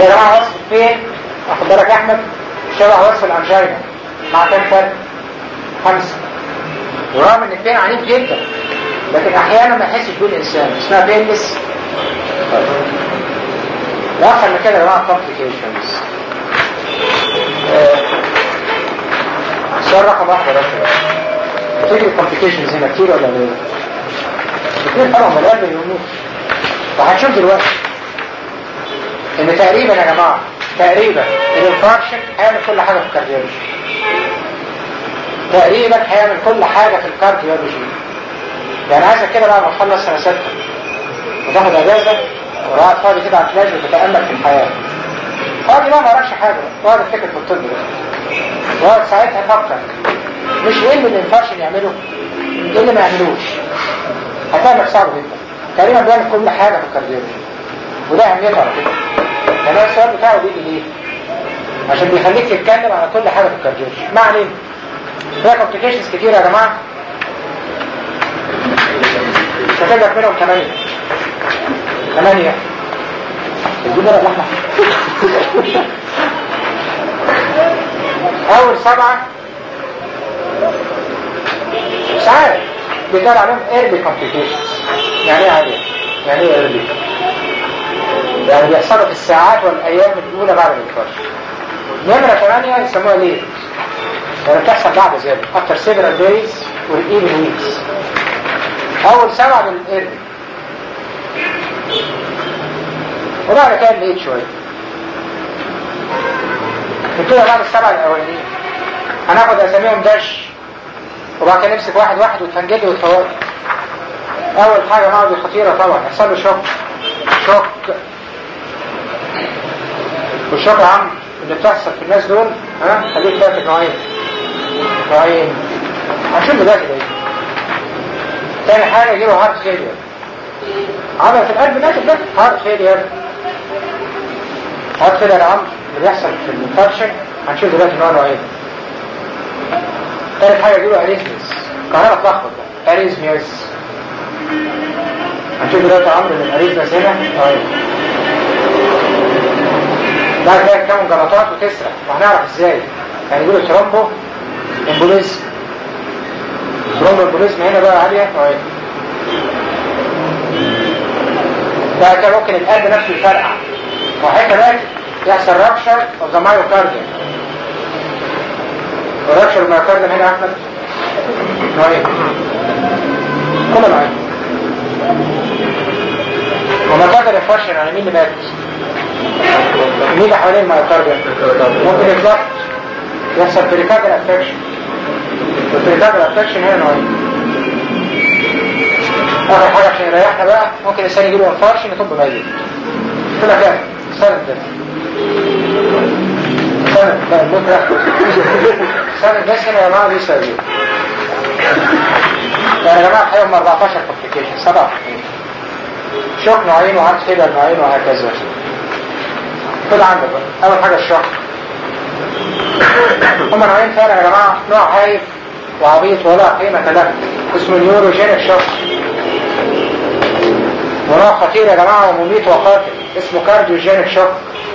يا جماعة وصف فين واخد بالك يا احمد شبه وصف الانجينا مع كام فرق خمسة ورغم ان البين عنيف جدا لكن احيانا ما يحسش بيه الانسان اسمها بينلس واخر من كده يا جماعة complications السؤال رقم واحد يا باشا تيجي الكومبليكيشنز هنا كتير ولا قليل؟ كتير طبعا ما القلب يموت وهنشوف دلوقتي ان تقريبا يا جماعه تقريبا الانفاركشن هيعمل كل حاجه في الكارديولوجي تقريبا هيعمل كل حاجه في الكارديولوجي يعني عايزك كده بعد ما تخلص سنه سته وتاخد اجازه وقاعد فاضي كده على الفلاش وتتامل في الحياه فاضي بقى ما وراكش حاجه وقعد افتكر في الطب ده وقعد ساعتها فكر مش ايه اللي الانفاركشن يعمله ايه اللي ما يعملوش هتعمل صعب جدا تقريبا بيعمل كل حاجه في الكارديولوجي وده اهميته على فكره يعني السؤال بتاعه بيجي ليه؟ عشان بيخليك تتكلم على كل حاجه في الكارديولوجي ما علينا فيها كومبليكيشنز كتير يا جماعه كاتب لك منهم ثمانيه ثمانيه الجمله اللي احنا اول سبعه ساعات بيتقال عليهم early complications يعني ايه عالية؟ يعني ايه early؟ يعني بيحصلوا في الساعات والايام الاولى بعد الانفاركت نمرة ثمانية يسموها ليه؟ يعني بتحصل بعد ذلك after several days or even weeks اول سبعة من early وبعد كده لقيت شوية كده بعد السبعة الاولانيين هناخد اساميهم دش وبعد كده نمسك واحد واحد وتفنجلي وتفوت اول حاجة معه دي خطيرة طبعا يحصل له شوك شوك والشوك يا عم اللي بتحصل في الناس دول ها خليك فاكر نوعين نوعين هنشوف دلوقتي ده تاني حاجة يجيله هارت فيلير عضلة القلب ناتج ده هارت فيلير هارت فيلير يا عم اللي بيحصل في الانفكشن هنشوف دلوقتي نوع نوعين تالت حاجة يجيله اريزميس كهرباء تلخبط ده اريزميس هنشوف دلوقتي عمرو من الاريزميس هنا طيب بعد كده تكون جلطات وتسرق وهنعرف ازاي يعني يقولوا ترومبو امبوليزم ترومبو امبوليزم هنا بقى عالية طيب بعد كده ممكن القلب نفسه يفرقع وحتى كمان يحصل رابشر اوف ذا مايوكارديوم ورابشر المايوكارديوم هنا يا احمد نوعين كل نوعين ومايوكارديوم يفرشن على مين اللي مات مين اللي حوالين المايوكارديوم ممكن يتلخبط يحصل بريكارديال افكشن والبريكارديال افكشن هنا نوعين اخر حاجه عشان يريحنا بقى ممكن الانسان يجيله انفارشن يطب ميت كده كده سند ده سند لا الموت راح سند بس هنا يا جماعه لسه يجيب يعني يا جماعه الحقيقه هم 14 كومبليكيشن سبعه شوك نوعين وهارت فيلر نوعين وهكذا خد عندك بقى اول حاجه الشوك هم نوعين فعلا يا جماعه نوع هايف وعبيط ولا قيمه له اسمه نيوروجينيك شوك ونوع خطير يا جماعة ومميت وقاتل اسمه كارديوجينيك شوك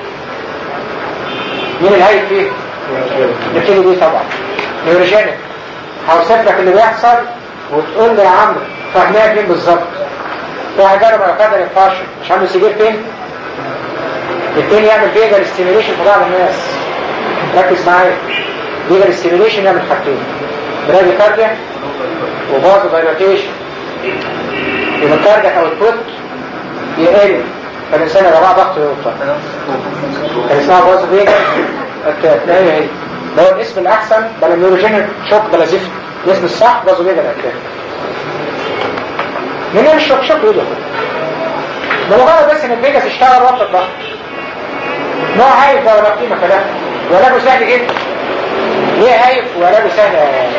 مين الهايف فيه؟ نبتدي بيه طبعا نيوروجينيك هوصف لك اللي بيحصل وتقول لي يا عمرو فاهمها فين بالظبط واحد جاله مايوكارديال انفارشن مش عامل سجير فين؟ التاني يعمل فيجر ستيميليشن في بعض الناس ركز معايا فيجر ستيميليشن يعمل حاجتين برادي كارديا وبازو دايلاتيشن يبقى الكاردياك او البوت يقل فالإنسان يا جماعة ضغطه يوطى كان اسمها باز فيجا التلاقي هي ده هو الاسم الأحسن بلا نيوروجينيك شوك بلا زفت الاسم الصح باز فيجا الأتلاقي منين الشوك شوك يقول بمجرد بس ان الفيجاس اشتغل وقت الضغط نوع هايف ده ولا قيمة كلام وعلاجه سهل جدا ليه هايف وعلاجه سهل يا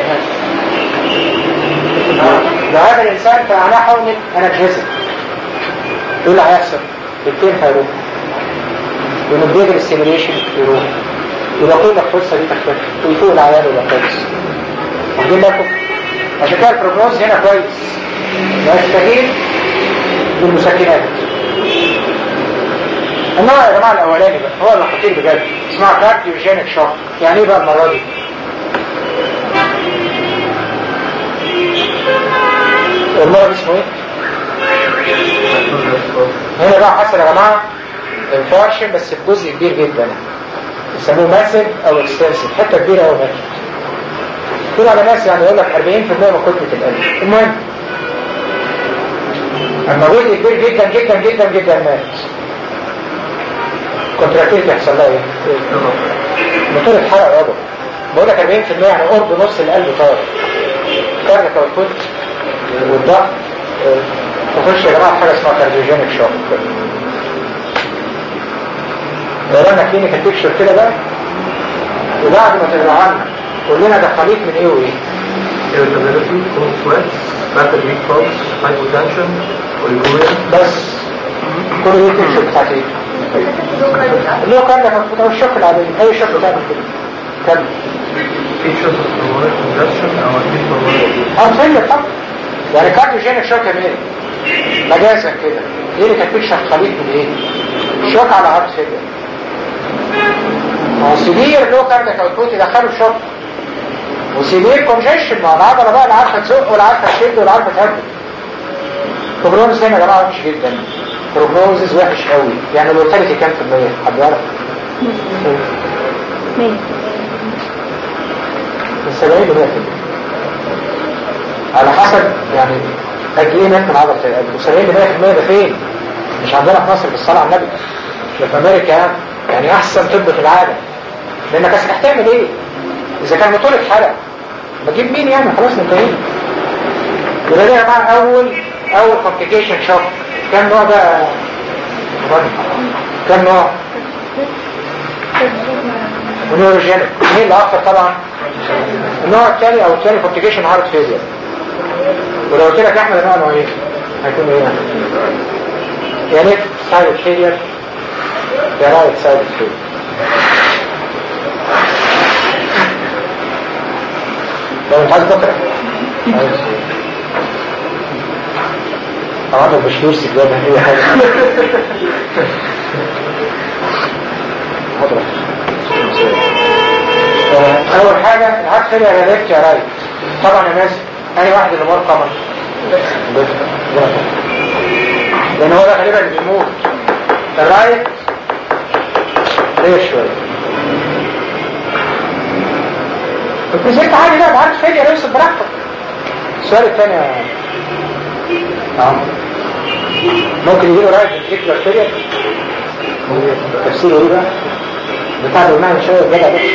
لو هذا الإنسان فعناه حول أنرجيزم ايه اللي هيحصل؟ التين هيروح ونبدأ الستيميليشن يروح يبقى كل القصة دي تختلف ويفوق العيال ولا كويس واخدين بالكم؟ عشان كده البروجنوز هنا كويس ويستجيب بالمسكنات النوع يا جماعه الاولاني بقى هو اللي خطير بجد اسمها كارديوجينيك شوك يعني ايه بقى المره دي المرض اسمه ايه هنا بقى حصل يا جماعه انفارشن بس بجزء كبير جدا يسموه ماسيف او اكستنسيف حته كبيره قوي ماتت في على ناس يعني يقول لك 40% من كتله القلب المهم اما جزء كبير جدا جدا جدا جدا مات كونتراكتيفيتي يحصل لها ايه؟ موتور اتحرق يابا بقول لك 40% يعني قرب نص القلب طار كارلك او الكوت والضغط تخش يا جماعه في حاجه اسمها كارديوجينيك شوك قرانا كلينيكال بيكشر كده بقى وبعد ما تقرا عنها قول لنا ده خليط من ايه وايه؟ irritability, cold sweats, rapid weak pulse, hypotension, oliguria, بس كل دي الشوك بتاعت ايه؟ اللي هو كان ده كان الشوك العادي اي شوك بتعمل كده كمل features of pulmonary congestion او acute pulmonary اه فين طب يعني كارديوجينيك شوك يا مين مجازا كده ايه اللي كانت بتشرح خليط من ايه شوك على هارت فيلير ما هو سيفير لو كاردياك اوتبوت يدخله شوك وسيفير كونجيشن ما العضله بقى اللي عارفه تزق ولا عارفه تشد ولا عارفه تهدد بروجنوز هنا يا جماعه وحش جدا بروجنوزز وحش قوي يعني المورتاليتي كام في المية حد يعرف؟ مية من 70 ل 100 على حسب يعني قد ايه مات من عضله القلب و70 ل 100% ده فين؟ مش عندنا في مصر بالصلاه على النبي ده في امريكا يعني يعني احسن طب في العالم لانك اصل هتعمل ايه؟ اذا كان موتور اتحرق بجيب مين يعني خلاص انتهينا يبقى ده يا جماعه اول اول كومبليكيشن شوك كام نوع بقى؟ كام نوع؟ ونيوروجينيك مين اللي اكتر طبعا؟ النوع الثاني او الثاني كومبليكيشن هارت فيلير ولو قلت لك يا احمد النوع نوع ايه؟ هيكون ايه يعني؟ يا ليفت سايد فيلير يا رايت سايد فيلير لو مش عايز بكره طبعا مش نفسي تجيبها هي حاجه حضرتك اول حاجة العكس فيلير يا ليفت يا رايت طبعا يا ناس اي واحد اللي مور قمر لان هو ده غالبا اللي بيموت الرايت ليه شوية البريزنت عادي لا بعد فيلير يوصل براحتك السؤال الثاني يا عمرو ممكن يجيله رايت فيكتور فيلير تفسيره ايه بقى؟ بتاع اللي قلناها من شويه الجدع ده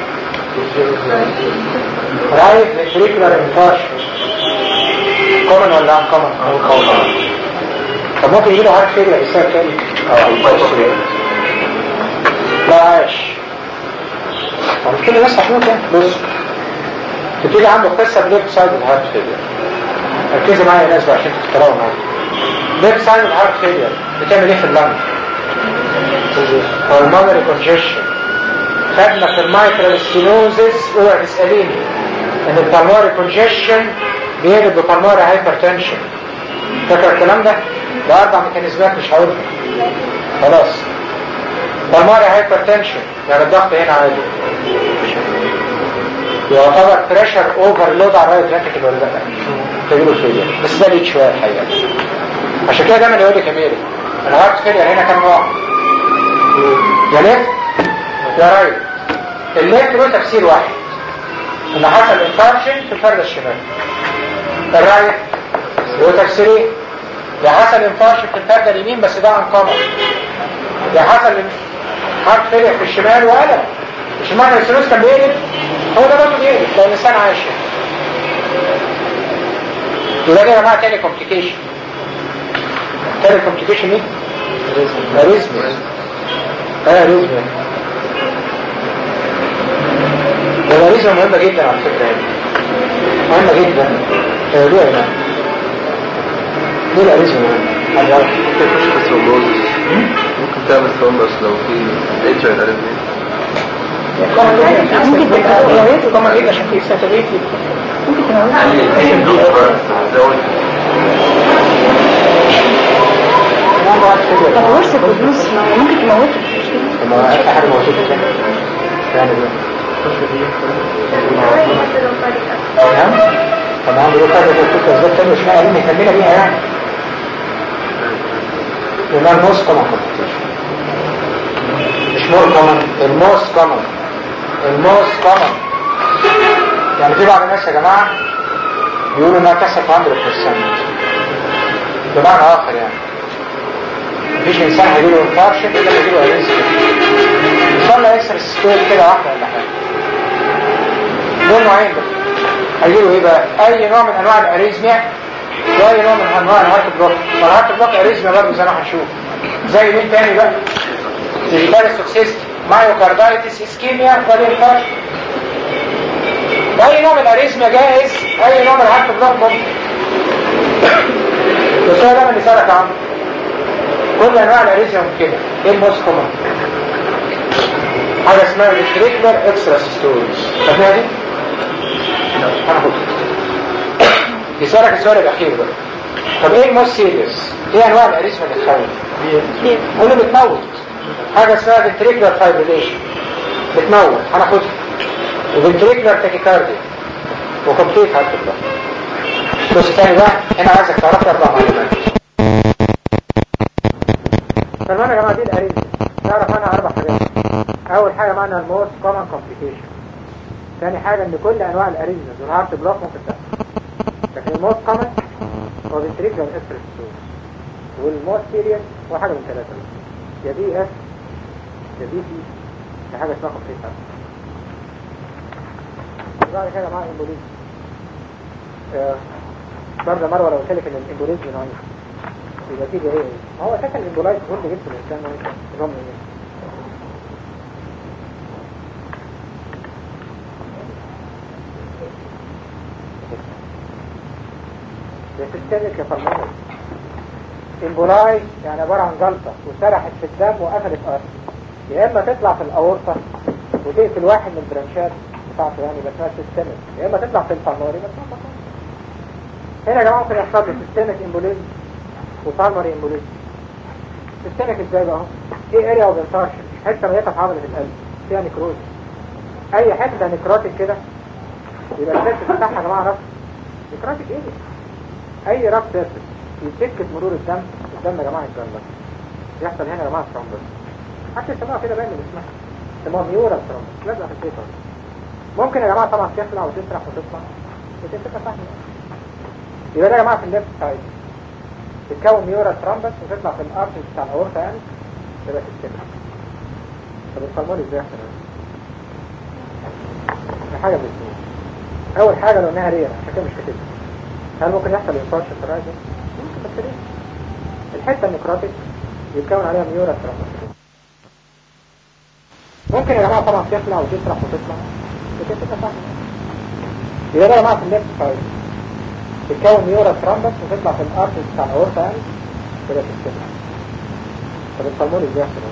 رايت فيكتور انفارش كومن ولا ان كومن؟ كومن طب ممكن يجيله هارت فيلير بسبب تاني؟ اه لا عاش طب مش كل الناس هتموت يعني بص تبتدي عنده قصه بليفت سايد الهارت فيلير ركزوا معايا يا ناس بقى عشان تختاروا معايا ليفت سايد الهارت فيلير بتعمل ايه في اللنج؟ pulmonary congestion خدنا في المايترال ستينوزس اوعى تسأليني ان البلماري congestion بيقلب ببلماري هايبرتنشن فاكر الكلام ده؟ ده اربع ميكانيزمات مش هقولها خلاص بلماري هايبرتنشن يعني الضغط هنا عالي يعتبر بريشر اوفرلود على الرايت فنتريكل ولا لا؟ تجيله فيلير بس ده ليك شويه الحقيقه عشان كده دايما يقول لك يا ميري الهارت فيلير هنا كام نوع؟ يا ليفت يا رايت الليفت له تفسير واحد ان حصل انفارشن في الفرد الشمال الرايت له تفسيرين يا حصل انفارشن في الفرد اليمين بس ده عن قمر يا حصل هارت فيلير في الشمال وقلب مش معنى السلوس كان بيقلب هو ده برضه بيقلب ده الانسان عايش يبقى ده يا جماعه تاني كومبليكيشن تاني كومبليكيشن ايه؟ اريزميا اه اريزميا الاريزميا مهمة جدا على فكرة يعني مهمة جدا آه، ليه يا جماعة؟ ليه الاريزميا مهمة؟ حد يعرف؟ ممكن تشخص ثرومبوزس ممكن تعمل ثرومبس لو في اتشر اريثميا ممكن تبقى طبعا ايه عشان في ساتوريتي ممكن تبقى زود كام واحد كده طب ورثة الفلوس ما هو ممكن تموته مش مشكلة طب ما اي حاجه موجوده كده يعني تمام طب عنده له كذا كده بالظبط تاني مش لاقي مكمله بيها يعني يبقى الموست كومن مش مور كومن الموست كومن الموست كومن يعني في بعض الناس يا جماعه بيقولوا انها تحصل في 100% بمعنى اخر يعني مفيش انسان هيجيله انفارشن الا لما يجيله اريزم ان شاء الله يكسر السكوير كده واحده ولا حاجه دول نوعين بقى هيجيله ايه بقى اي نوع من انواع الاريزميا واي نوع من انواع الهارت بلوك والهارت بلوك اريزميا برضه زي ما هنشوف زي مين تاني بقى ديجيتال سوكسيست مايوكاردايتس اسكيميا والانفارشن اي نوع من الاريزميا جائز اي نوع من الهارت بلوك ممكن بس هو ده اللي سالك عنه كل انواع الاريزيا كده ايه الموست كومن حاجه اسمها ريتريكولار اكسترا سيستولز فاكرها دي هناخد يسألك السؤال الاخير بقى طب ايه الموست سيريس ايه انواع الاريزيا اللي تخوف كله بتموت حاجه اسمها فنتريكولار فايبريليشن بتموت هناخدها وفنتريكولار تاكيكارديا وكومبليت هارت بلوك بص تاني بقى هنا عايزك تعرف اربع معلومات فالمعنى يا جماعه دي الاريزيا نعرف عنها اربع حاجات اول حاجه معنى الموست كومن كومبليكيشن ثاني حاجه ان كل انواع الاريزيا والهارت بلوك ممكن تحصل لكن الموست كومن هو فنتريكولار اسبريسول والموست سيريس هو حاجه من ثلاثه يا دي اس يا دي سي يا حاجه اسمها كومبليت هارت بعد كده معاه امبوليزم آه، برضه مروه لو قلت لك ان الامبوليزم نوعين يبقى تيجي ايه ما هو اساسا الامبولايز مهم جدا الانسان نظام ايه ده سيستمك يا فرمان امبولايز يعني عباره عن جلطه وسرحت في الدم وقفلت ارض يا اما تطلع في الاورطه وتقتل واحد من البرانشات بتاعته يعني بس اسمها سيستمك يا اما تطلع في الفالماري بس اسمها فالماري. هنا يا جماعه ممكن يحصل لي سيستمك امبوليزم وبالمري امبوليزم سيستمك ازاي بقى اهو ايه اريا اوف انفارشن حته ميته في عضله القلب فيها نكروز اي حته نكروتيك كده يبقى السيرفس بتاعها يا جماعه رف نكروتيك ايه اي رف سيرفس يسكت مرور الدم الدم يا جماعه يتجلط يحصل هنا يا جماعه ثرومبس حتى يسموها كده باين من اسمها اسمها ميورا ثرومبس لازم في البيت ممكن يا جماعه طبعا تخلع وتسرح وتطلع وتمسكها صحيح يبقى ده يا جماعه في الليفت سايد تتكون ميورا ترامبس وتطلع في الارش بتاع الاورطه يعني تبقى تتكلم طب الفالمون ازاي يحصل ده حاجه من الاثنين اول حاجه لو انها رير عشان كده مش كاتبها هل ممكن يحصل انفارش في الرايزر؟ ممكن بس رير الحته النكروتيك يتكون عليها ميورا ترامبس ممكن يا جماعه طبعا تخلع وتسرح وتطلع وتمسكها صح يبقى ده يا جماعه في الليفت سايد تتكون ميورا ترامبس وتطلع في الارش بتاع الاورطه يعني كده تتكلم طب الفالمون ازاي يحصل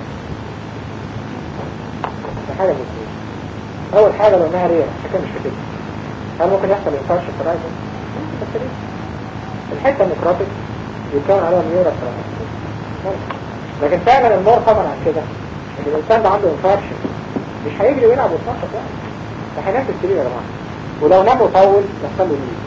ده حاجه من الاثنين اول حاجه لو انها رير عشان كده مش كاتبها هل ممكن يحصل انفارش في الرايزر؟ ممكن بس رير الحته النكروتيك يتكون عليها ميورا ترامبس ممكن لكن فعلا المور طبعا عن كده ان الانسان ده عنده انفارشن مش هيجري ويلعب ويتنطط يعني ده هينام في السرير يا جماعه ولو نام وطول يحصل له نيز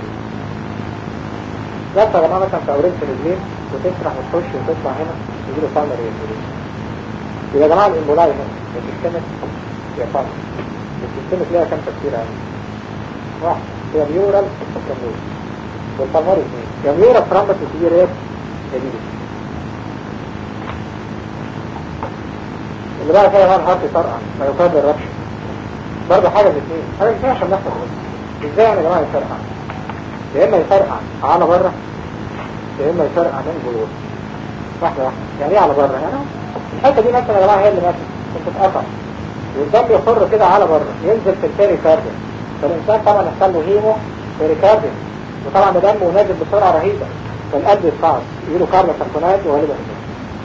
يا جماعه مثلا في اورينت الرجلين وتسرح وتخش وتطلع هنا يجيله فالر ينزل يبقى يا جماعه الامبولاي هنا السيستمك يا فالر السيستمك ليها كام تفسير يعني واحد هي ميورال وكمول والفالمار اثنين يا ميورال ترامبس وتيجي ريت جديد اللي بقى كده بقى الهارت يطرقع ما يقابل الربش برضه حاجه من الاثنين حاجه من الاثنين عشان نحفظ ازاي يعني يا جماعه يطرقع يا اما يفرقع على بره يا اما يفرقع من جوه واحده واحده يعني ايه على بره يعني الحته دي مثلا يا جماعه هي اللي مثلا كنت اتقطع والدم يخر كده على بره ينزل في البيري كارديا فالانسان طبعا يحصل له هيمو بيري كارديا وطبعا ده دمه نازل بسرعه رهيبه فالقلب يتقعد يجيله كاربون سرطانات وغالبا كده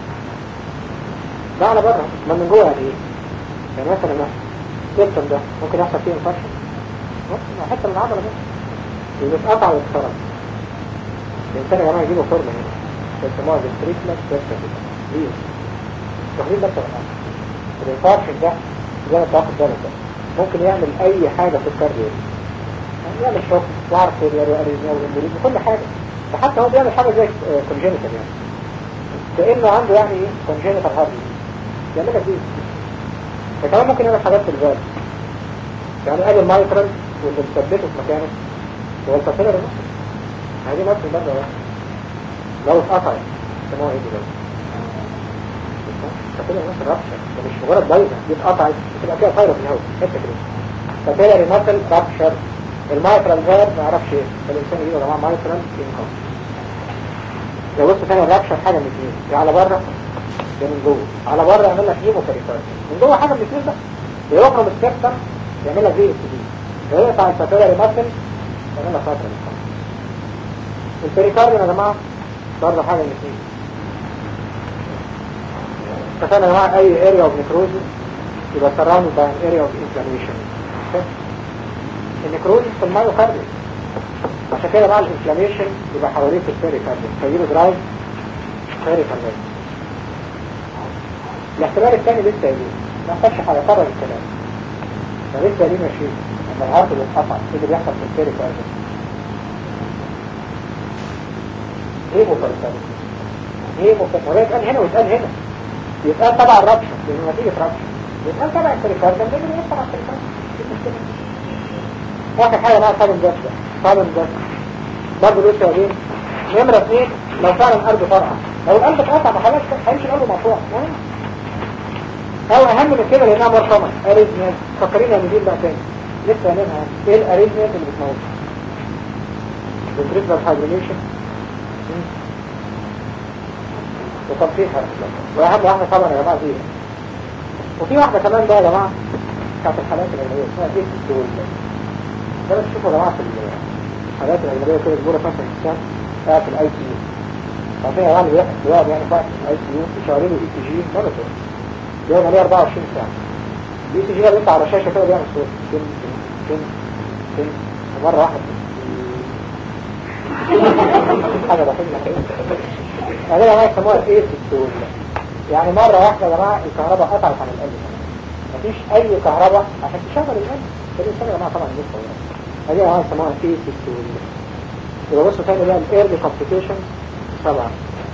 ده على بره ما من جوه يعني ايه يعني مثلا مثلا السيستم ده ممكن يحصل فيه انفكشن ممكن حته من العضله بس يتقطع ويتخرج الإنسان يا جماعة يجيله فورمة هنا يسموها بالتريكلت بيرسكت ليه؟ واخدين بالك ولا لا؟ الانفاركشن ده زي ما انت واخد بالك ده ممكن يعمل اي حاجة في الكارديو يعني يعمل شوك وعرف فيلير واريزميا والامبوليزم وكل حاجة ده حتى هو بيعمل حاجة زي كونجينيتال يعني كأنه عنده يعني ايه كونجينيتال هارد يعملها دي فكمان ممكن يعمل حاجات في الفالف يعني ادي المايترال واللي مثبته في مكانه هو الكابيلر نفسه هذه نفس المادة واحدة لو اتقطعت سموها ايه دلوقتي الكابيلر نفس رابشة ده مش مجرد بايظة دي اتقطعت بتبقى فيها فايرة في الهواء حتة كده كابيلر نفس رابشر المايترال فالف ما يعرفش ايه الانسان يجيب يا جماعه مايترال انكم لو بص تاني الرابشر حاجة من اثنين يا على بره يا من جوه على بره يعمل لك هيمو كاريكار من جوه حاجة من الاثنين بقى يا يخرم السبتم يعمل لك فيه دي لو يقطع الكابيلر ماسل يعمل لك فترة من البريكارديوم يا جماعة برضه حاجة من اثنين اتفقنا يا جماعة أي area of necrosis يبقى surrounded by an area of inflammation النكروزيس في المايوكارديوم عشان كده مع الانفلاميشن يبقى حواليه في البريكارديوم فيجيله درايف بريكارديوم الاحتمال الثاني لسه يجي ما يحتاجش حاجة قرر الكلام فلسه ليه ماشي لما العرض بيتقطع ايه اللي بيحصل في البريكارديوم ايه مفرسان ايه مفرسان ولا يتقال هنا ويتقال هنا يتقال تبع الرابشة لأنه نتيجة رابشة يتقال تبع البريكارديوم لأنه بيأثر على البريكارديوم ايه المشكلة واخر حاجة بقى صابن جسد صابن جسد برضه لسه يا نمرة اثنين لو فعلا قلب فرقع لو القلب اتقطع ما خلاص هيمشي القلب مقطوع مهم او اهم من كده لانها مرسمة اريزميا فكرين يا مدير بقى تاني لسه هنمها ايه الاريزميا اللي بتموت بالنسبة للهايبرينيشن وتنفيذها واهم واحدة طبعا يا جماعة دي وفي واحدة كمان بقى يا جماعة بتاعت الحالات العلمية اسمها دي الدول ده بس شوفوا يا جماعة في الحالات العلمية كده الجورة مثلا الإنسان قاعد في الاي سي يو عارفين يا جماعة بيحصل بيقعد يعني قاعد في الاي سي يو بيشغلوا اي تي جي مرة كده بيقعد عليه 24 ساعة الاي تي جي ده بيطلع على الشاشة كده بيعمل صوت تن تن تن مرة واحدة حاجة بسيطة كده هذا يا جماعة يسموها الايه الدول يعني مرة واحدة يا جماعة الكهرباء قطعت عن القلب مفيش اي كهرباء عشان تشغل القلب فالإنسان يا جماعة طبعا لسه هذه يا جماعة يسموها الايه الدول يبقى بصوا تاني بقى الايرلي كومبليكيشن طبعا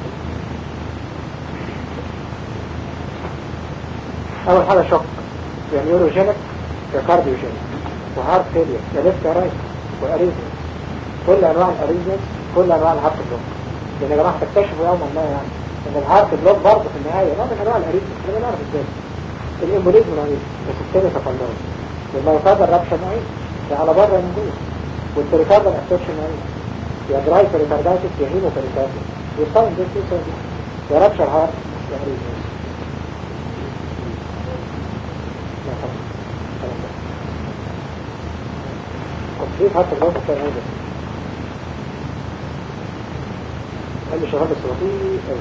اول حاجة شوك يا نيوروجينيك يا كارديوجينيك وهارت فيلير يا ليفت يا رايت واريزميا كل انواع الاريزميا كل انواع الهارت بلوك لان يا جماعه تكتشفوا يوما ما يعني ان الهارت بلوك برضه في النهايه نوع من انواع الاريزميا احنا نعرف ازاي الامبوليزم نوعين السيستم تقلبي والمايوكاردال رابشن نوعين يا على بره من جوه والبريكاردال ابسوربشن نوعين يا دراي بريكاردايتس يا هيمو بريكاردايتس والصاين دي في يا رابشر هارت يا اريزميا تطبيق حتى الوقت كان هذا قال لي شغال بس بطيء قوي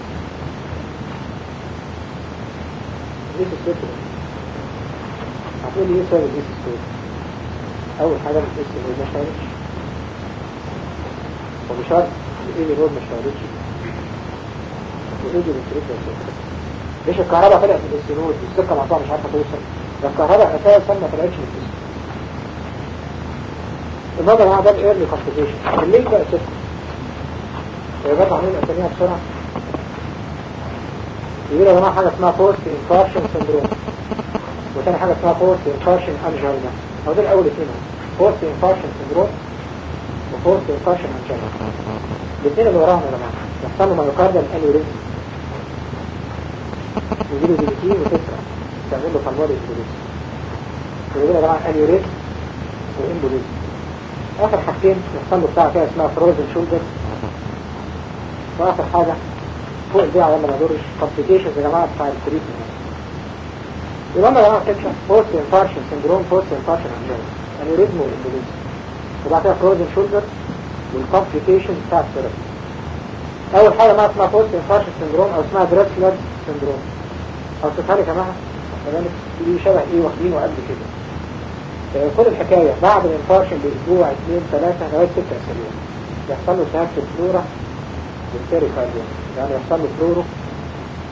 ليه السويت هتقول لي ايه سبب الايه السويت اول حاجه من الاسم هو ما اشتغلتش وبشرط الايه الرود ما اشتغلتش وايه دي الانتريت ليش الكهرباء طلعت من السنود والسكه مقطوعه مش عارفه توصل ده الكهرباء اساسا ما طلعتش من الجسم النظر مع ده الايرلي كومبليكيشن الليل بقى سكه ويبقى عاملين اساميها بسرعه يقولوا يا جماعه حاجه اسمها بوست انفارشن سندروم وثاني حاجه اسمها بوست انفارشن انجينا هو دول اول اثنين بوست انفارشن سندروم وبوست انفارشن انجينا الاثنين اللي وراهم يا جماعه يحصلوا مايوكاردال انيوريزم يجيله دي بي تي وتسرع تعمل له فالماري انيوريزم ويقول يا جماعه انيوريزم وامبوليزم اخر حاجتين يحصل له بتاع كده اسمها فروزن شولدر واخر حاجة فوق البيع ولا ما يدورش كومبليكيشنز يا جماعة بتاع التريتمنت يبقى يا جماعة كده بوست انفارشن سندروم بوست انفارشن انجينا انيوريزم والامبوليزم وبعد كده فروزن شولدر والكومبليكيشنز بتاع الثيرابي اول حاجة ما اسمها بوست انفارشن سندروم او اسمها دريسلر سندروم او لي يا جماعة كذلك دي شبه ايه واخدينه قد كده كل الحكاية بعد الانفارشن باسبوع اثنين ثلاثة لغاية ستة اسابيع يحصل له التهاب في الفلورا والبيريكارديوم يعني يحصل له فلورو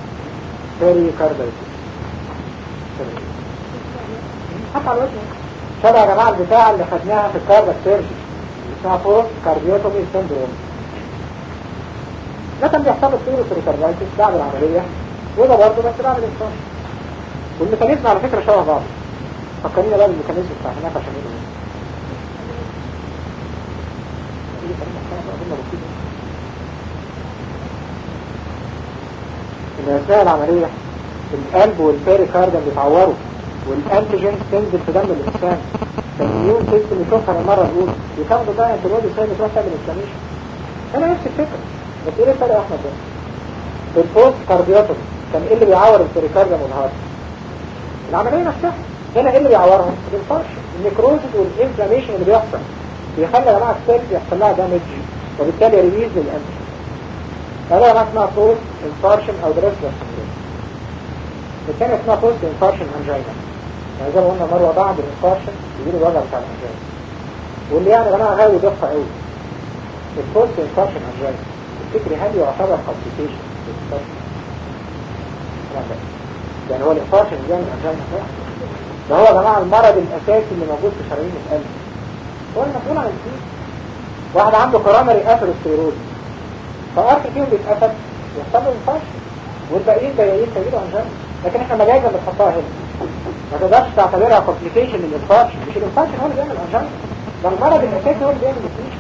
بيري كارديو حتى على الوجه شبه يا جماعة البتاع اللي خدناها في الكاردياك سيرجي اللي اسمها فوق كارديوتومي سندروم ده كان بيحصل له سيروس ريكاردايتس بعد العملية وده برضه بس بعد الانسان والميكانيزم على فكرة شبه بعض فكرينا بقى بالميكانيزم بتاع هناك عشان يقولوا ان اثناء العملية القلب والبيريكارديوم بيتعوروا والانتيجين تنزل في دم الانسان فالميون سيستم يشوفها المرة الاولى يتاخدوا بقى انت الواد ازاي بتروح تعمل انفلاميشن انا نفس الفكرة بس ايه الفرق يا احمد ده البوست كارديوتومي كان ايه اللي بيعور البيريكارديوم والهارت العملية نفسها هنا ايه اللي بيعورهم الانفارشن النيكروزز والانفلاميشن اللي بيحصل بيخلي يا جماعه السيلز يحصل لها دامج وبالتالي ريليز للانتيجين هذا ما اسمها بوست انفارشن او دريسلر سندروم الثانية اسمها بوست انفارشن انجينا يعني زي ما قلنا مرة بعد الانفارشن بيجيله الوجع بتاع الانجينا واللي يعني يا جماعه غاوي دقة قوي البوست انفارشن انجينا تفتكري هل يعتبر كومبليكيشن يعني هو الانفارشن اللي بيعمل انجينا ده ده هو يا جماعه المرض الاساسي اللي موجود في شرايين القلب هو المسؤول عن الفيل واحد عنده كورونري اثيروسكليروز فأرك فيهم بيتقفل يحصل له انفارشن والباقيين جايين تجيله انجينا لكن احنا مجازا بنحطها هنا ما تقدرش تعتبرها كومبليكيشن للانفارشن مش الانفارشن هو اللي بيعمل انجينا ده المرض الاساسي هو اللي بيعمل الفيش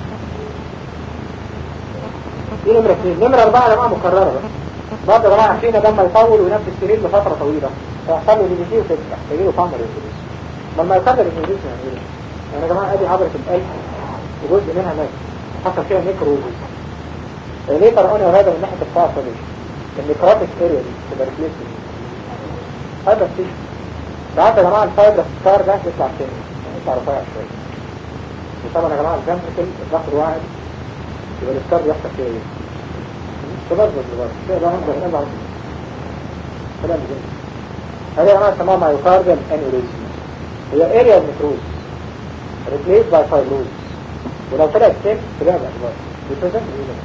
دي نمرة اثنين نمرة أربعة يا جماعة مكررة بس برضه يا جماعة عارفين لما يطول وينام في السرير لفترة طويلة فيحصل له ديزيز وتفتح تجيله فامر الفيروس لما يقدر الفيروس يعني ايه؟ يعني يا جماعة ادي عبرة القلب وجزء منها مات حصل فيها نيكروزيس ليه فرقوني هذا من ناحية الفاصل دي النيكروتيك اريا دي تبقى ريبليس هذا السيش بعد يا جماعة الفايبر ستار ده يطلع تاني يطلع رفيع شوية وطبعا يا جماعة الجنتركل الضغط واحد يبقى الستار بيحصل فيها ايه تبرز بالبرز كده ده منظر هنا بعض كلام جدا هذه يا جماعة اسمها مايوكارديال انيوريزم هي اريا النيكروز ريبليس باي فايبروز ولو طلعت سيف تبقى بأخبار بيبريزنت ايه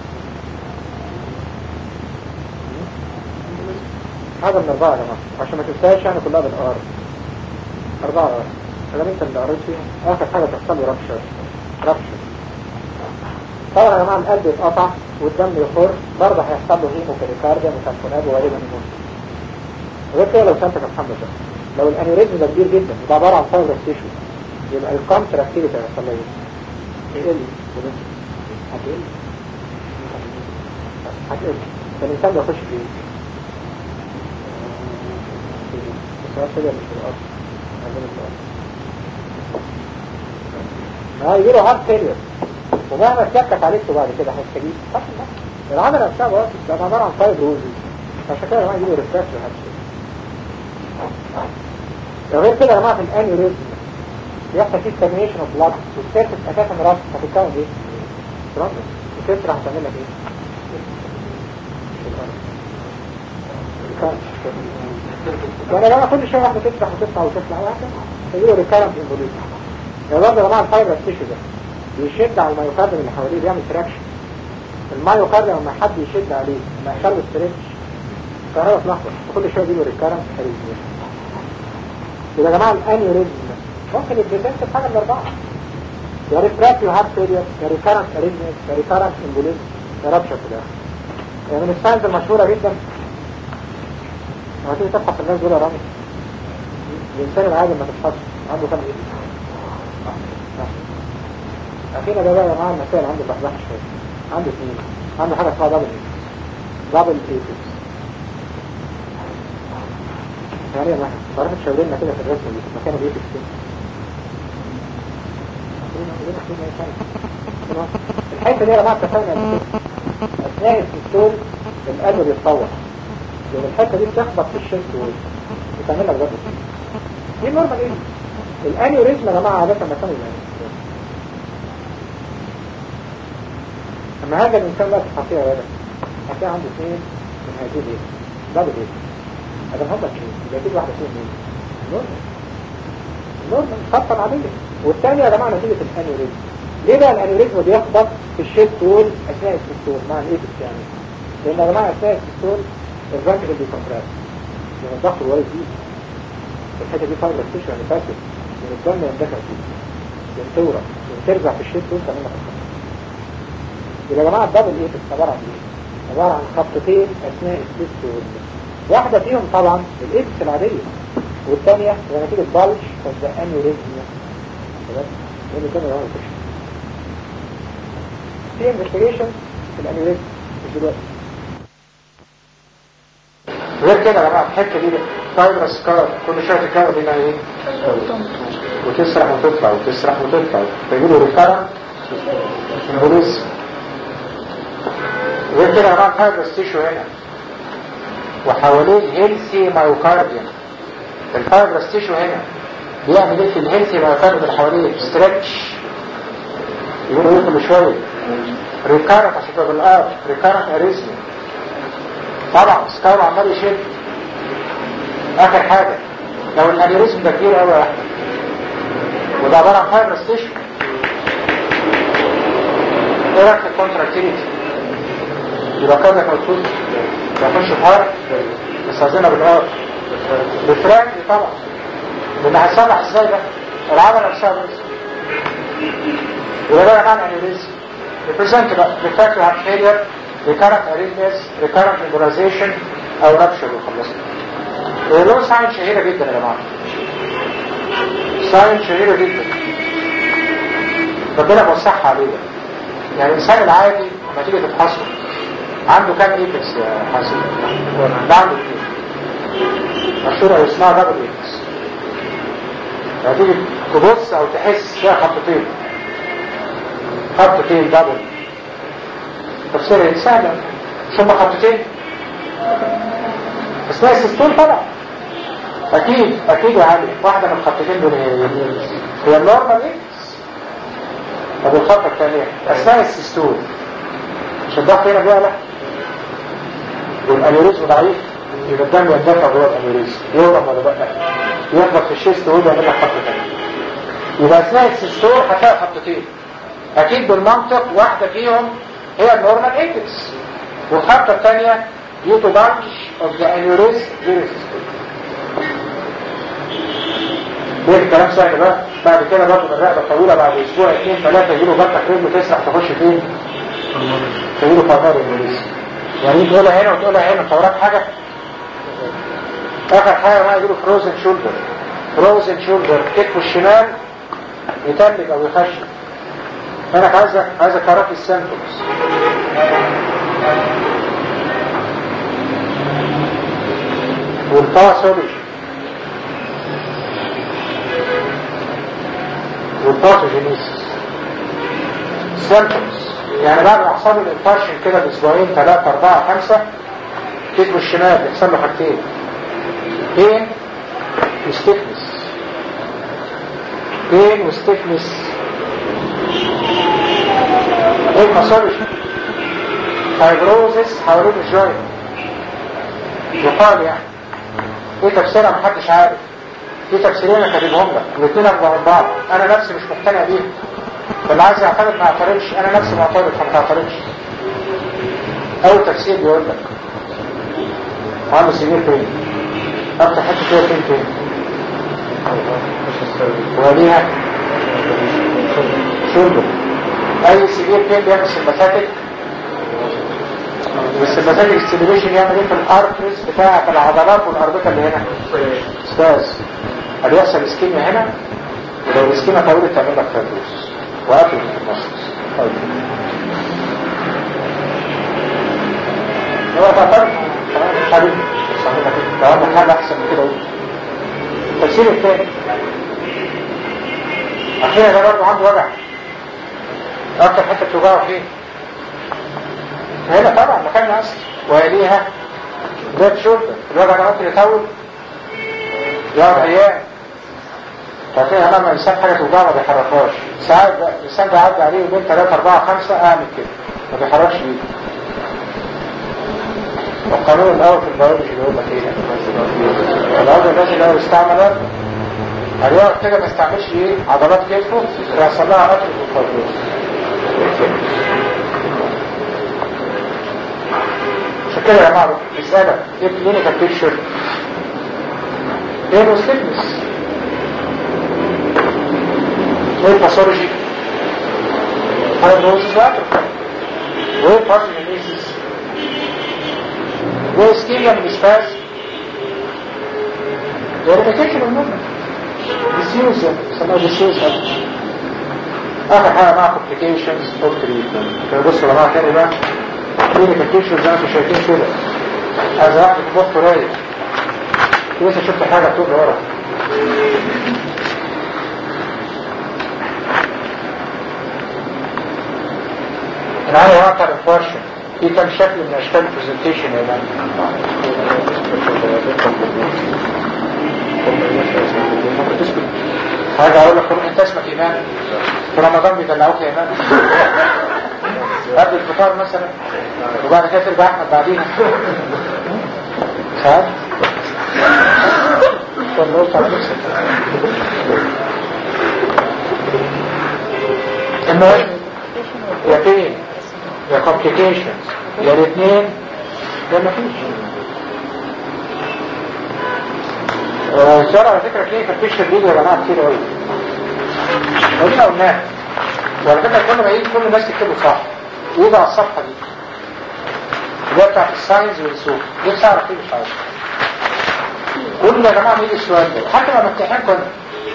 هذا من أربعة يا جماعة عشان ما تنساش يعني كلها بالآر أربعة آر هذا انت اللي قريت فيها آخر حاجة تحصل له ربشة ربشة طبعا يا جماعة القلب يتقطع والدم يخر برضه هيحصل له هيمو كاريكارديا وتنفونات وغالبا يموت غير كده لو سنتك الحمد لله لو الانيوريزم ده كبير جدا وده عبارة عن فايبرس تيشو يبقى الكونتراكتيفيتي هيحصل له ايه؟ يقل هتقل هتقل فالإنسان بيخش في ايه؟ السؤال كده مش في الأرض عندنا السؤال اه يجيله هارت فيلير ومهما اتشكك عليك بعد كده هيستجيب صح لا العمل نفسها بقى ده عبارة عن فايبروزيس عشان كده يا جماعة يجيله ريفراكشن هارت غير كده يا جماعة في الانيوريزم بيحصل فيه ستاجنيشن اوف بلاد والسيرفس اساسا راس هتتكون ايه؟ ترانس السيرفس راح تعمل لك ايه؟ يعني لما كل شوية واحدة تفتح وتطلع وتطلع واحدة يقولوا ريكارنت انفوليوشن يعني برضه يا جماعة الفايبر تيشو ده بيشد على المايوكارديوم اللي حواليه بيعمل تراكشن المايوكارديوم لما حد يشد عليه لما يحصل له ستريتش الكهرباء تلخبط وكل شوية يجيله ريكارنت اريزميشن يبقى يا جماعة الانيوريزم ممكن يبريزنت بحاجة من أربعة يا ريفراكتيف هارت فيلير يا ريكارنت اريزميشن يا ريكارنت امبوليزم يا رابشر في الآخر يعني من الساينز المشهورة جدا لما تيجي تبحث الناس دول يا رامي الإنسان العادي ما تبحث عنده كم إيه؟ أخينا ده بقى يا جماعة المسائل عنده بحبح شوية عنده اثنين عنده حاجة اسمها دبل إيه دبل إيتس يعني يا محمد تعرف تشاور لنا كده في الرسمة دي مكان الإيتس فين؟ الحته دي يا جماعه اتفقنا اثناء السيستول القلب بيتطور لان الحته دي بتخبط في الشيست وتعمل لك ضغط دي نورمال ايه الانيوريزم يا جماعه عاده مكانه يعني اما هذا الانسان بقى تحطيه يا ولد هتلاقي عنده اثنين من هذه الايه دبل ايه هذا هم اثنين يبقى اكيد واحده فيهم ايه نورمال نورمال خطا عاديه والثانيه يا جماعه نتيجه الانيوريزم ليه بقى الانيوريزم بيخبط في الشيست وول اثناء السيستول مع الايبكس يعني لان يا جماعه اثناء السيستول الفنتركل بيكمبرس من الضغط الوارد فيه الحته دي فايبر ستيشن يعني فاسد من الدم يندفع فيه ينتورة وترجع في الشيت وانت منها يبقى يا جماعه الدبل ايه عباره عن ايه؟ عباره عن خطتين اثناء السيست والنس واحده فيهم طبعا الايبس العاديه والثانيه هي نتيجه بالج اوف ذا انيوريزم تمام؟ لان كان هو الفشل في انفستيجيشن في الانيوريزم مش دلوقتي غير كده يا جماعه الحته دي فايبرس كار كل شويه تتكون هنا ايه؟ وتسرح وتطلع وتسرح وتطلع فيقولوا ريكارنت امبوليزم غير كده يا جماعه الفايبرس تيشو هنا وحواليه هيلثي مايوكارديوم الفايبرس تيشو هنا بيعمل ايه في الهيلثي مايوكارديوم اللي حواليه ستريتش يقولوا ايه كل شويه ريكارنت عشان تبقى بالارض ريكارنت اريزمي طبعا سكايرو عمال يشد اخر حاجة لو الانيوريزم ده كبير قوي يا احمد وده عبارة عن فايبرس تيشو ايه رايك في الكونتراكتيليتي يبقى كده موجود يخش في هارت بس عايزينها بالار بالفراكلي طبعا لان هيصلح ازاي ده العضله نفسها بس يبقى ده معنى انيوريزم represent بقى refractory heart failure recurrent arrhythmias recurrent embolization او rupture وخلصنا له ساين شهيرة جدا يا جماعة ساين شهيرة جدا ربنا موسعها عليه يعني الإنسان العادي لما تيجي تفحصه عنده كام ايبكس يا حسن؟ ده عنده اثنين مشهورة اسمها دبل ايبكس لما تيجي تبص او تحس فيها خطتين خطتين دبل تفسيرها سهلة مش هما خطتين اسمها السيستول طبعا اكيد اكيد يا علي واحدة من الخطتين دول هي هي النورمال اكس طب الخطة الثانية اسمها السيستول مش الضغط هنا بيعلى والانيوريزم ضعيف يبقى الدم يندفع جوه الانيوريزم يورم ولا بقى يخبط في الشيست وهو يعمل لك خطة ثانية يبقى اثناء السيستول هتلاقي خطتين اكيد بالمنطق واحدة فيهم هي النورمال اكس والخطة الثانية due to bulge of the aneurysm virus ده الكلام سهل بقى بعد كده برضه الرقبة طويلة بعد اسبوع اثنين ثلاثة يجيله بطك رجله تسرح تخش فين؟ تجيله فضار الانيوريزم يعني تقولها هنا وتقولها هنا انت وراك حاجة اخر حاجة بقى يجيله فروزن شولدر فروزن شولدر كتفه الشمال يتلج او يخشن انا عايزك عايزك تعرف السيمبتومز والباثولوجي والباثوجينيسيس سيمبتومز يعني بعد ما حصل له الانفارشن كده باسبوعين ثلاثة أربعة خمسة كتبه الشمال بيحصل له حاجتين بين وستيفنس بين وستيفنس ايه الباثولوجي فايبروزس حوالين الجوينت يقال يعني ايه تفسيرها محدش عارف في تفسيرين انا كاتبهم لك الاثنين اربع من بعض انا نفسي مش مقتنع بيهم فاللي عايز يعترض ما يعترضش انا نفسي معترض فما تعترضش اول تفسير بيقول لك عامل سبيل فين افتح حته فيها فين فين وليها شرب اي سبيل فين بيعمل سمباثاتيك والسمباثاتيك ستيميوليشن يعمل ايه في الارترز بتاعة العضلات والاربطة اللي هنا استاذ هل يحصل اسكيميا هنا ولو الاسكيميا طويلة تعمل لك فيبروس وقتل في النص طيب هو تعتبر مش حبيبي بس عامل لك لو عندك حاجة احسن من كده قول التفسير الثاني اخيرا ده برضه عنده وجع اكتر حته بتوجعه فين هنا طبعا مكان الاصل ويليها ذات شولدر الوجع ده ممكن يطول يقعد ايام فتلاقي لما الانسان حاجه توجعه ما بيحركهاش ساعات بقى الانسان بيعدي عليه يومين ثلاثه اربعه خمسه اعمل كده ما بيحركش ايده والقانون الاول في البيولوجي بيقول لك ايه العضو الذي لو استعمل هيقعد كده ما يستعملش ايه عضلات كتفه ويحصل لها قتل وفيبروز عشان كده يا جماعه بيسالك ايه كلينيكال بيكتشر ايه ستيفنس ايه الباثولوجي هايدروزيس واتروفي وايه البارثينيسيس وايه سكيميا من السباس ده ريبيتيشن الموفمنت ديسيوز يعني بيسموها ديسيوز اخر حاجه مع كومبليكيشنز اوف تريتمنت بصوا يا جماعه تاني بقى كلينيكال بيكتشر زي ما انتم شايفين كده عايز واحد في مخه رايق لسه شفت حاجه طول ورا العالي واقع الفرشة في كم شكل من اشكال البرزنتيشن يا حاجة اقول لك انت اسمك ايمان في رمضان بيدلعوك يا ايمان قبل الفطار مثلا وبعد كده ترجع احمد بعديها خد طلعت على نفسك المهم يا فين يا complications يا الاثنين يا ما فيش الشرع على فكرة كلينيكال بيكتشر دي يا جماعة كتير قوي ودينا قلناها وعلى فكرة كل ما يجي كل الناس تكتبه صح ويجي على الصفحة دي اللي هي بتاعت الساينز والسوق نفسي اعرف ايه مش عارف كل يا جماعة يجي السؤال ده حتى لما امتحان كنا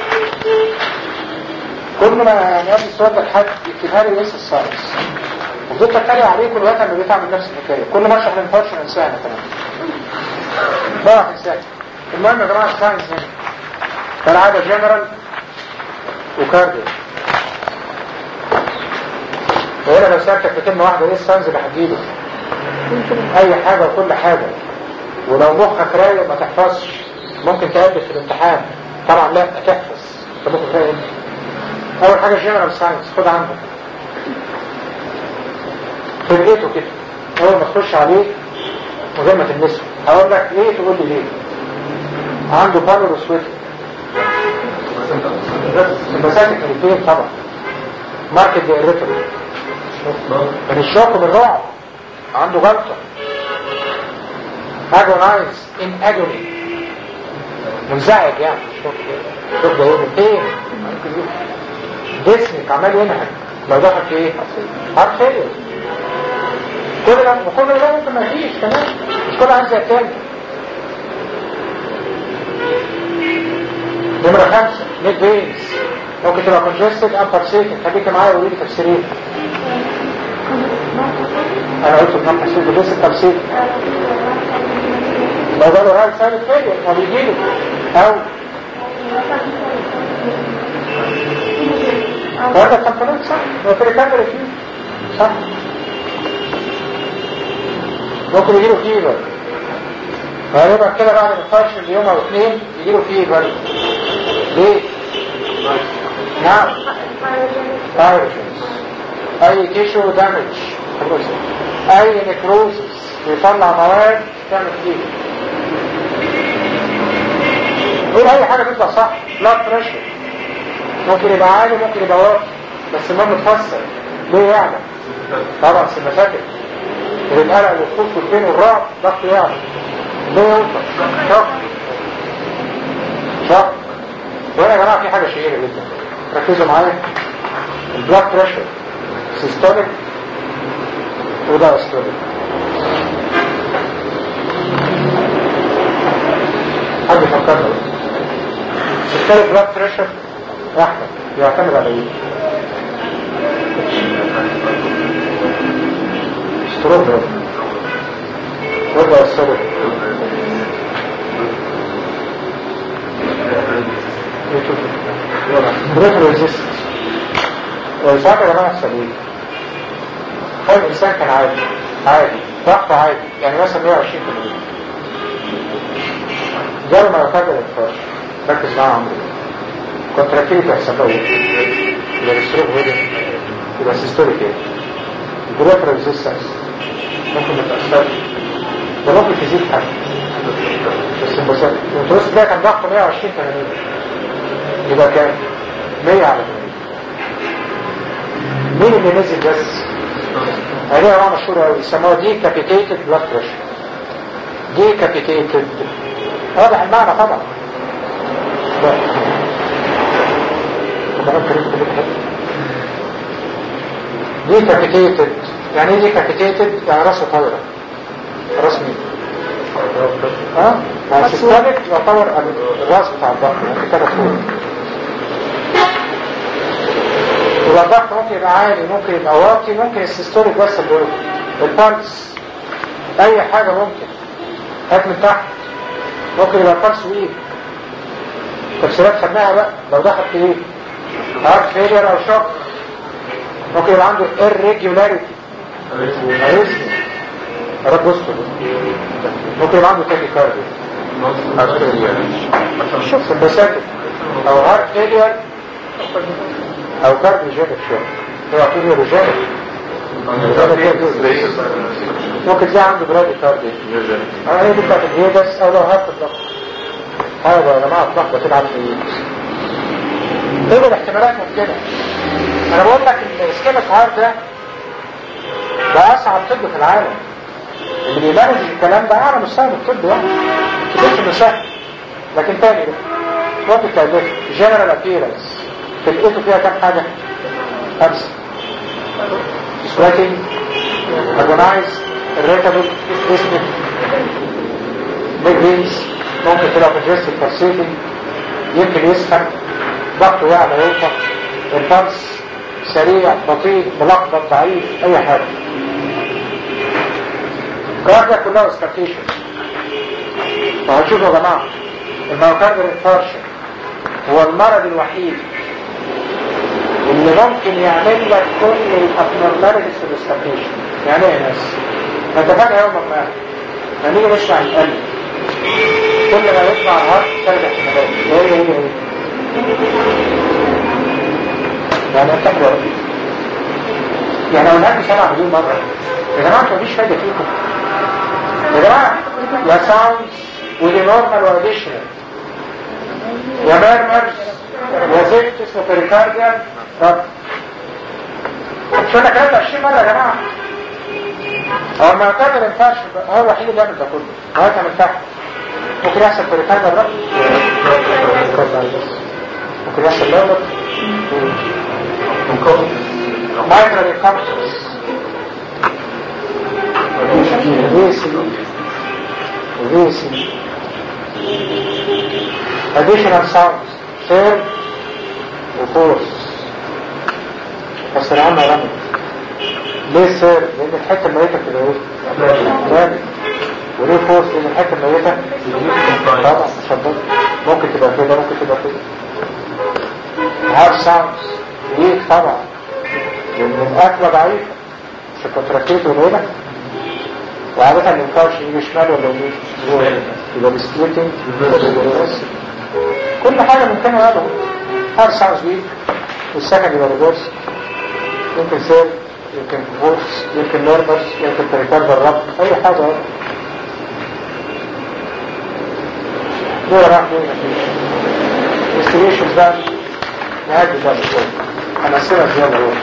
كل ما يعني قبل السؤال ده لحد يكتبها لي لسه الساينس وفضلت اتريق عليه كل وقت لما بيتعمل نفس الحكايه كل ما اشرح الانفورشن انساها كمان بقى انساها المهم يا جماعه الساينس هنا كالعاده جنرال وكارديو وهنا لو سالتك بكلمه واحده ايه الساينس اللي هتجيبه اي حاجه وكل حاجه ولو مخك رايق ما تحفظش ممكن تقلب في الامتحان طبعا لا تحفظ انت مخك رايق اول حاجه جنرال ساينس خد عندك فرقته كده اول ما تخش عليه من غير ما تلمسه هقول لك ليه تقول لي ليه عنده بالور سويت المساكن الاثنين طبعا ماركت بيقرفه من الشوك من الرعب عنده غلطه اجونايز ان اجوني منزعج يعني شوف شوف ده ايه فين جسمك عمال ينهج لو دخل في ايه؟ هارت فيلير كل ده وكل ده ممكن ما فيش كمان مش كل عايز يتم نمرة خمسة نيك بينز ممكن تبقى كونجستد ام بارسيتد خليك معايا وقولي لي تفسيرين انا قلت ان بارسيتد بس التفسير لو جاله رايت سايد فيلير ما بيجيله او وهذا كان صح هو في كامل فيه صح ممكن يجيله فيبر فهيبقى كده بعد ما يخرج اليوم او اثنين يجيله فيبر ليه؟ نعم فايروجنز اي تيشو دامج اي نكروزس بيطلع مواد تعمل فيبر قول اي حاجه تطلع صح بلاد بريشر ممكن يبقى عالي ممكن يبقى واطي بس المهم متفسر ليه يعني طبعا سمساتك القلق والخوف والبين والرعب ضغط يعني ليه يوصل شق شق وهنا يا جماعه في حاجه شهيره جدا ركزوا معايا البلاد بريشر سيستوليك وده استوليك حد يفكرنا سيستوليك بلاد بريشر احمد يعتمد على ايه ستروك وضع السبب بريك ريزيست ساعات يا جماعه السبيل هل الانسان كان عادي عادي ضغطه عادي يعني مثلا 120 كيلو جاله ما يفاجئ الانفاش ركز معاه عمري كونتراكتيفيتي هيحصل له ايه؟ يبقى الستروك ويدن يبقى سيستوليك ايه؟ البريك ريزيستنس ممكن ما تأثرش ده ممكن تزيد حاجة بس انبساط الانتروس ده كان ضغطه 120 80 يبقى كام؟ 100 على 80 مين اللي نزل بس؟ عليها نوع مشهور قوي يسموها دي كابيتيتد بلاد بريشر decapitated واضح المعنى طبعا لا. طبعا كريم كريم كريم. decapitated يعني ايه decapitated يعني راسه طايرة راس مين؟ ها؟ يعني سيستمك يعتبر الراس بتاع الضغط يعني كده فوق يبقى الضغط ممكن يبقى عالي ممكن يبقى واطي ممكن السيستوليك بس اللي هو البالس اي حاجة ممكن هات من تحت ممكن يبقى البالس ويك تفسيرات خدناها بقى لو دخل في ايه هارت فيلير او شوك ممكن يبقى عنده irregularity اريزمي رب بصوا ممكن يبقى عنده تاكيكارديا شوف سمباساتيك او هارت فيلير او كارديوجينيك شوك هو اعتبره رجالي ممكن تلاقي عنده برادي كارديو اه هي دي بتاعت الهيدس او لو هارت الضغط هذا يا جماعه الضغط بتلعب في ايه ايه الاحتمالات ممكنه انا بقول لك السكيلت هارت ده ده اصعب طب في العالم اللي بيمارس الكلام ده اعلى مستوى من الطب يعني كتبش انه سهل لكن تاني ده ممكن تعمل جنرال ابييرنس في الايتو فيها كام حاجه خمسه سويتنج اجونايز الريتابل اسمك بيج بينز ممكن تبقى كونجستيف فاسيتنج يمكن يسخن ضغطه يعلى يوطى البلس سريع بطيء ملخبط ضعيف اي حاجه الكلام ده كلها اسكارتيشن وهتشوفوا يا جماعه المايوكاردال انفارشن هو المرض الوحيد اللي ممكن يعمل لك كل الابنورماليتيز في الاستابليشن يعني ايه يا ناس؟ ما انت فاكر يوم ما هنيجي نشرح القلب كل ما يطلع الهارت ثلاث احتمالات ايه ايه ايه يعني انت حلوة يعني لو القلب سبع مليون مرة يا جماعة انتوا مفيش فايدة فيكم يا جماعة يا ساوندز ودي نورمال واديشنال يا ميرمرز يا زفت اسمه بريكارديال طب شو انا كلمت 20 مرة يا جماعة هو المعتبر ينفعش هو الوحيد اللي يعمل ده كله هو من تحت ممكن يحصل بريكارديال رأي ممكن يحصل لوبر مايترال انكمبتنس ريسي ريسي additional sounds third وفورس فسر عنها رمي ليه سير؟ لان الحتة الميتة بتبقى ايه؟ رامي وليه فورس؟ لان الحتة الميتة طبعا مش هتضل ممكن تبقى كده ممكن تبقى كده هارد ساوندز ويك طبعا لان الاكلة ضعيفة مش الكونتراكتيت قليلة وعادة ما ينفعش يجي شمال ولا يمين يبقى بسكليتنج كل حاجة ممكنة هذا هارد ساوندز ويك والسكند يبقى ريفرس يمكن سير يمكن فورس يمكن نورمس يمكن تريكارد الربط اي حاجة دول راح فين استريشنز بقى نهاية بقى شوية انا سيرة زيادة روح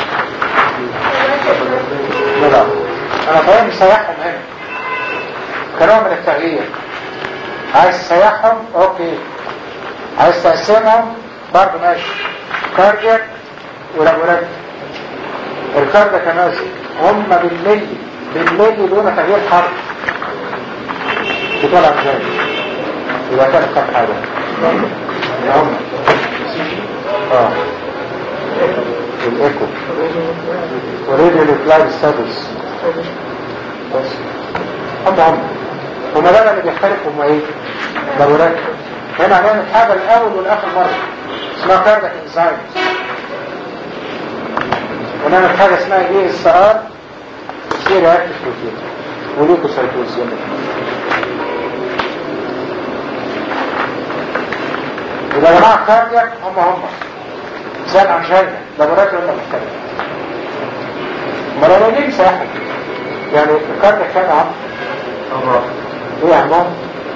لا انا فاهم سياحهم هنا كنوع من التغيير عايز تسيحهم اوكي عايز تقسمهم برضه ماشي كاردياك ولابوراتوري الكاردياك كماسك هم بالملي بالملي دون تغيير حرف بتوع الأمثال يبقى كانت كام حاجة هم اه الايكو وريديو الكلايد ستادس بس هم هم هم بقى اللي بيختلفوا هم ايه ضرورات هنا هنعمل حاجة الأول والآخر مرة اسمها كاردك انزايم ونعمل حاجة اسمها ايه السرار سيري اكتف بروتين وليكوسايتوز يبقى يا جماعة كاردياك هم هم زي الأنجينا لابوراتوري هم مختلف امال انا ليه مساحة يعني الكاردياك كام يا عم؟ ايه يا عمام؟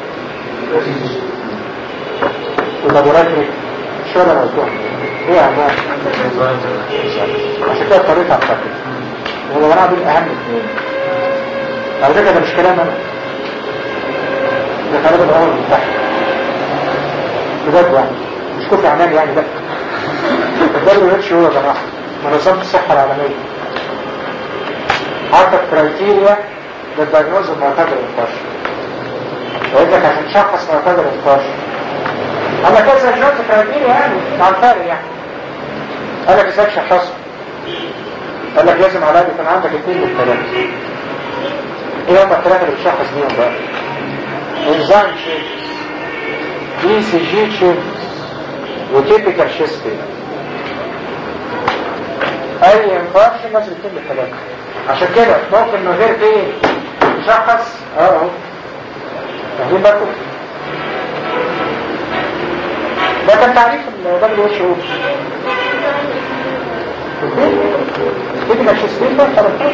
اللابوراتوري شو انا موضوع ايه يا عمام؟ عشان كده اضطريت اعتقد هو جماعة دول اهم اثنين على فكرة ده مش كلام انا ده كلام الامم المتحده بجد يعني مش كفر عنان يعني ده الدبليو اتش هو يا جماعه منظمه الصحه العالميه حاطط كرايتيريا للدياجنوز المعتبر الانفاشن وقلت لك عشان تشخص معتبر الانفاشن اما كذا جنات كرايتيريا يعني مع الفارق يعني قال لك ازاي تشخصه قال لك لازم على الاقل يكون عندك اثنين من الثلاثه ايه هم الثلاثه اللي بتشخص بيهم بقى انزايم تشينجز دي سي جي تشينجز وتيبيكال شيستين اي انفاركشن لازم يتم الثلاثه عشان كده ممكن من غير ايه تشخص اه اهو فاهمين بالكم ده كان تعريف الدبليو اتش او تيبيكال شيستين ده 13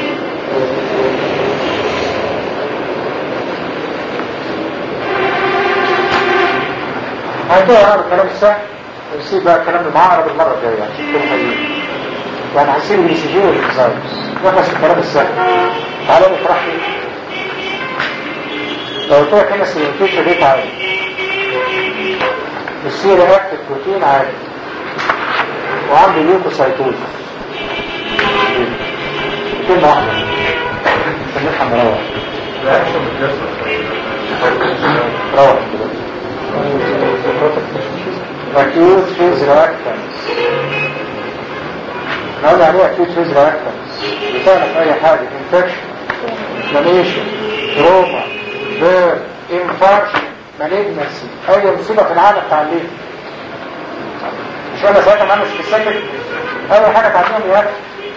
هيبقى يعني الكلام السهل ونسيب بقى الكلام المعقرب المرة الجاية عشان تكون حقيقي يعني هنسيب الاي سي جي والانزايمز نخلص الكلام السهل تعالوا نفرح فيه لو قلت لك هنا السيلينفيشن ريت عالي السي رياكتيف بروتين عالي وعنده ليوكوسايتوز كلمة واحدة عشان نفهم نروح روح دلوقتي acute phase reactants نقول عليه acute phase reactants بتعرف اي حاجة infection inflammation trauma burn infarction malignancy اي مصيبة في العالم تعليم مش انا ساعتها معنا سبيسيفيك اول حاجة تعليم يا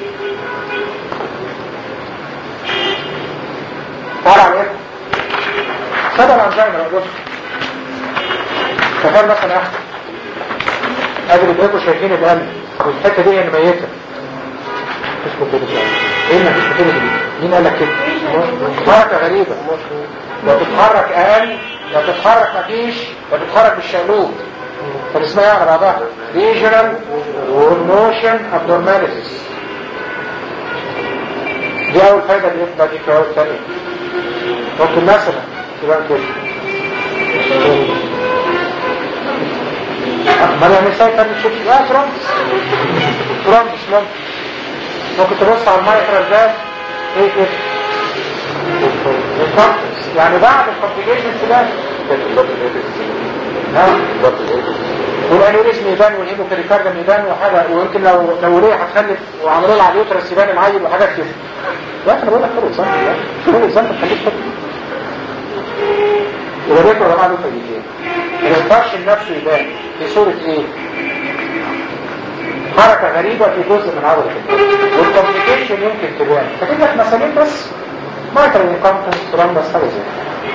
تعال على ايه سبب الانزيم يا دكتور تخيل مثلا يا اخي ادي بتبقوا شايفين القلب والحته دي هي اللي ميته اسمه كده ايه ما فيش كده دي مين قال لك كده حركه غريبه لا تتحرك اقل لا تتحرك مفيش لا تتحرك بالشقلوب طب اسمها ايه على بعضها regional motion abnormalities دي اول فايده اللي يطلع دي كوارث ثانيه ممكن مثلا تبقى كده ما انا مثال كان تشوف لا ترامبس ترامبس ممكن ممكن تبص على المايكرو ده ايه كده الكومبلكس يعني بعد الكومبليكيشنز ده نعم والانوريزم يبان والهيموكريكاردم يبان وحاجه ويمكن لو لو ليه هتخلف وعملوا لها على اليوترس يبان معين وحاجات كده لا انا بقول لك كده اكزامبل كده اكزامبل خليك كده يبقى ده يا جماعه له فايدتين الانفكشن نفسه يبان في صورة ايه حركة غريبة في جزء من عضلة القلب والكومبليكيشن يمكن تبان فكده لك مثالين بس مايكرو انكمبتنس ترامبس حاجة زي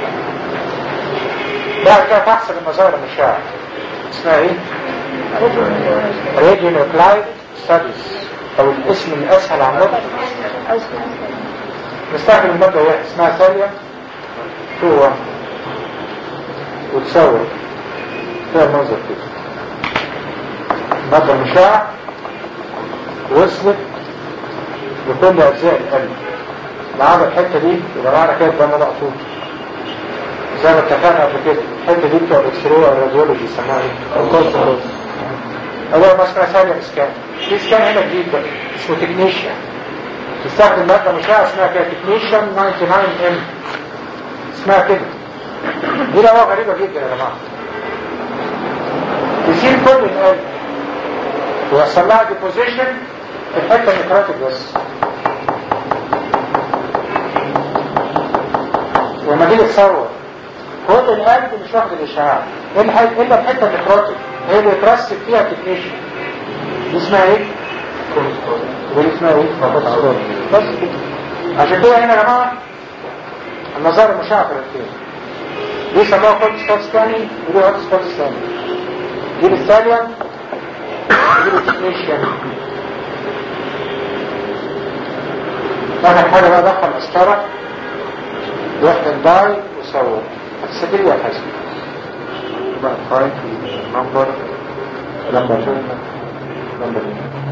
بعد كده تحصل المظاهر المشاعر اسمها ايه؟ راديونيوكلايد ستاديز او الاسم الاسهل عن النطق نستخدم المادة واحد اسمها ثانية 2 1 وتصور فيها المنظر كده مادة مشاع وصلت لكل أجزاء القلب ما عدا الحتة دي يبقى معنى كده الدم مقطوع زي ما اتفقنا قبل كده الحتة دي بتوع الاكس راي او الراديولوجي يسموها ايه؟ الكولسون أول ما اسمها ثانية سكان في سكان هنا جديد بقى اسمه تكنيشيا تستخدم مادة مشاعة اسمها كده تكنيشن 99 ام اسمها كده دي رواية غريبة جدا يا جماعة تشيل كل القلب ويحصل لها ديبوزيشن في الحته النكراتيك بس وما تيجي تصور كل القلب مش واخد الاشعاع الا الا الحته النكراتيك هي اللي يترسب فيها تكنيشن دي اسمها ايه؟ ودي اسمها ايه؟ بس كده عشان كده هنا يا جماعه النظاره المشعه في الاثنين دي سموها هوت سبوتس تاني ودي هوت سبوتس تاني دي الثانية دي التكنيشن آخر حاجة بقى دخل مسطرة يحقن داي وصور هتسجل يا حسن بقى فايت نمبر نمبر نمبر